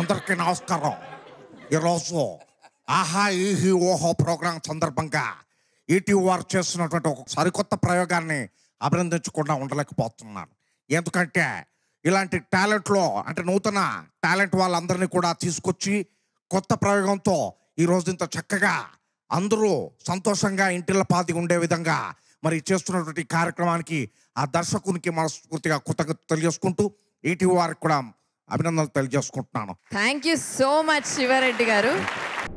అందరికీ నమస్కారం ఈరోజు ఆహా ఈహి ఓహో ప్రోగ్రాం సందర్భంగా ఈటీవీ వారు చేస్తున్నటువంటి ఒక సరికొత్త ప్రయోగాన్ని అభినందించకుండా ఉండలేకపోతున్నాను ఎందుకంటే ఇలాంటి టాలెంట్లో అంటే నూతన టాలెంట్ వాళ్ళందరినీ కూడా తీసుకొచ్చి కొత్త ప్రయోగంతో ఈ రోజు ఇంత చక్కగా అందరూ సంతోషంగా ఇంటిల్ల పాతి ఉండే విధంగా మరి చేస్తున్నటువంటి ఈ కార్యక్రమానికి ఆ దర్శకునికి మనస్ఫూర్తిగా కృతజ్ఞత తెలియజేసుకుంటూ ఈటీవీ వారికి కూడా అభినందనలు తెలియజేసుకుంటున్నాను thank you so much Sivareddy గారు